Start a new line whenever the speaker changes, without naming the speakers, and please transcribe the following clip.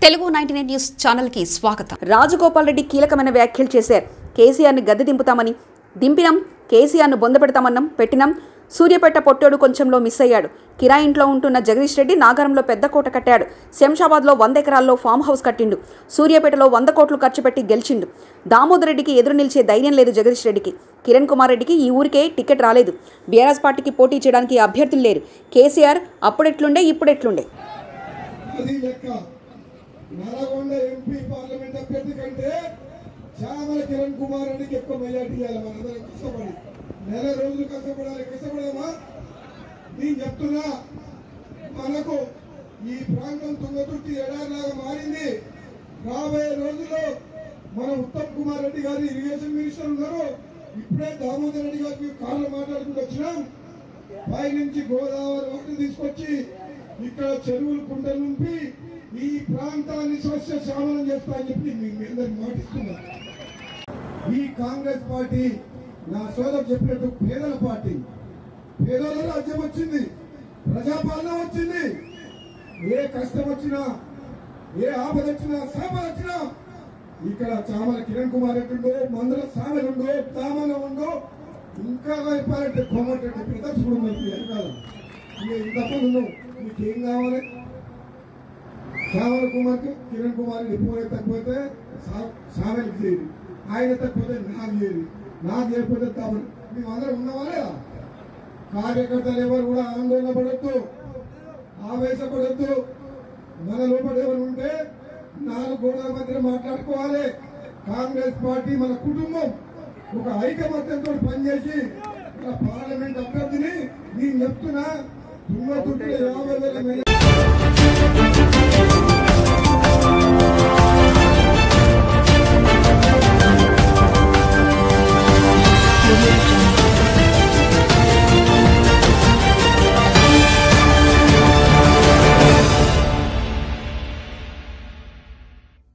Telugu ninety nine news channel కి స్వాగతం రాజగోపాల్ రెడ్డి కీలకమైన వ్యాఖ్యలు చేశారు కేసీఆర్ని గద్దె దింపుతామని దింపినాం కేసీఆర్ను బొందపెడతామన్నాం పెట్టినాం సూర్యపేట పొట్టోడు కొంచెంలో మిస్ అయ్యాడు కిరాయి ఇంట్లో ఉంటున్న జగదీష్ రెడ్డి నాగారంలో పెద్ద కోట కట్టాడు శంషాబాద్లో వంద ఎకరాల్లో ఫామ్ హౌస్ కట్టిండు సూర్యాపేటలో వంద కోట్లు ఖర్చు పెట్టి గెలిచిండు దామోదర్ రెడ్డికి ఎదురు నిలిచే ధైర్యం లేదు జగదీష్ రెడ్డికి కిరణ్ కుమార్ రెడ్డికి ఈ ఊరికే టికెట్ రాలేదు బీఆర్ఎస్ పార్టీకి పోటీ చేయడానికి అభ్యర్థులు లేరు కేసీఆర్ అప్పుడెట్లుండే ఇప్పుడెట్లుండే
అది లెక్క నల్గొండ ఎంపీ పార్లమెంట్ అభ్యర్థి కంటే చామల కిరణ్ కుమార్ రెడ్డికి ఎక్కువ మెజార్టీ ఇవ్వాలి మనందరం కష్టపడి నెల రోజులు కష్టపడాలి కష్టపడమా నేను చెప్తున్నా మనకు ఈ ప్రాంతం తుంగతుర్తి ఎడారిలాగా మారింది రాబోయే రోజుల్లో మన ఉత్తమ్ కుమార్ రెడ్డి గారు ఇరిగేషన్ మినిస్టర్ ఉన్నారు ఇప్పుడే దామోదర్ రెడ్డి గారికి కార్లు మాట్లాడుకుంటూ వచ్చినాం పై నుంచి గోదావరి వాటర్ తీసుకొచ్చి ఇక్కడ చెరువులు కుంటలు నింపి ఈ ప్రాంతాన్ని స్వచ్ఛ శ్యామలం చేస్తా అని చెప్పి మీ మీ అందరికి మాటిస్తున్నా ఈ కాంగ్రెస్ పార్టీ నా సోదరు చెప్పినట్టు పేదల పార్టీ పేదల రాజ్యం వచ్చింది ప్రజాపాలన వచ్చింది ఏ కష్టం వచ్చినా ఏ ఆపద వచ్చినా సాపద వచ్చినా ఇక్కడ చామల కిరణ్ కుమార్ రెడ్డి ఉండో మందుల సామెలు ఉండో తామల ఉండో ఇంకా చెప్పాలంటే కోమటెడ్డి ప్రదర్శకుడు మనకి వెనకాల ఇంకా ఇంతమంది ఉన్నావు నీకేం కావాలి శ్యామల కుమార్కి కిరణ్ కుమార్ ఎప్పుడు తగ్గిపోతే సామెలకు చేయదు ఆయన తగ్గిపోతే నాకు చేయదు నాకు చేయకపోతే తమను మేము అందరం ఉన్నావా లేదా కార్యకర్తలు ఎవరు కూడా ఆందోళన పడద్దు ఆవేశపడద్దు మన లోపల ఎవరు ఉంటే నాలుగు గోడల మధ్య మాట్లాడుకోవాలి కాంగ్రెస్ పార్టీ మన కుటుంబం ఒక ఐకమత్యంతో పనిచేసి మన పార్లమెంట్ అభ్యర్థిని నేను చెప్తున్నా తుంగతుర్తిలో యాభై వేల